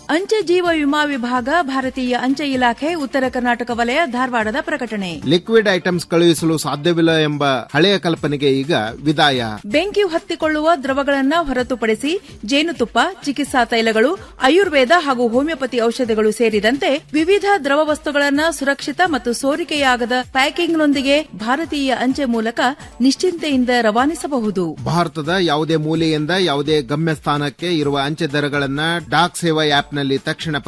ಅಂಚೆ ಜೀವ ವಿಮಾ ವಿಭಾಗ ಭಾರತೀಯ ಅಂಚೆ ಇಲಾಖೆ ಉತ್ತರ ಕರ್ನಾಟಕ ವಲಯ ಧಾರವಾಡದ ಪ್ರಕಟಣೆ ಲಿಕ್ವಿಡ್ ಐಟಮ್ಸ್ ಕಳುಹಿಸಲು ಸಾಧ್ಯವಿಲ್ಲ ಎಂಬ ಹಳೆಯ ಕಲ್ಪನೆಗೆ ಈಗ ವಿದಾಯ ಬೆಂಕಿ ಹತ್ತಿಕೊಳ್ಳುವ ದ್ರವಗಳನ್ನ ಹೊರತುಪಡಿಸಿ ಜೇನುತುಪ್ಪ ಚಿಕಿತ್ಸಾ ತೈಲಗಳು ಆಯುರ್ವೇದ ಹಾಗೂ ಹೋಮಿಯೋಪತಿ ಔಷಧಿಗಳು ಸೇರಿದಂತೆ ವಿವಿಧ ದ್ರವ ವಸ್ತುಗಳನ್ನ ಸುರಕ್ಷಿತ ಮತ್ತು ಸೋರಿಕೆಯಾಗದ ಪ್ಯಾಕಿಂಗ್ನೊಂದಿಗೆ ಭಾರತೀಯ ಅಂಚೆ ಮೂಲಕ ನಿಶ್ಚಿಂತೆಯಿಂದ ರವಾನಿಸಬಹುದು ಭಾರತದ ಯಾವುದೇ ಮೂಲೆಯಿಂದ ಯಾವುದೇ ಗಮ್ಯ ಸ್ಥಾನಕ್ಕೆ ಇರುವ ಅಂಚೆ ದರಗಳನ್ನ ಡಾಕ್ ಸೇವಾ ಆಪ್ನಲ್ಲಿ ತಕ್ಷಣ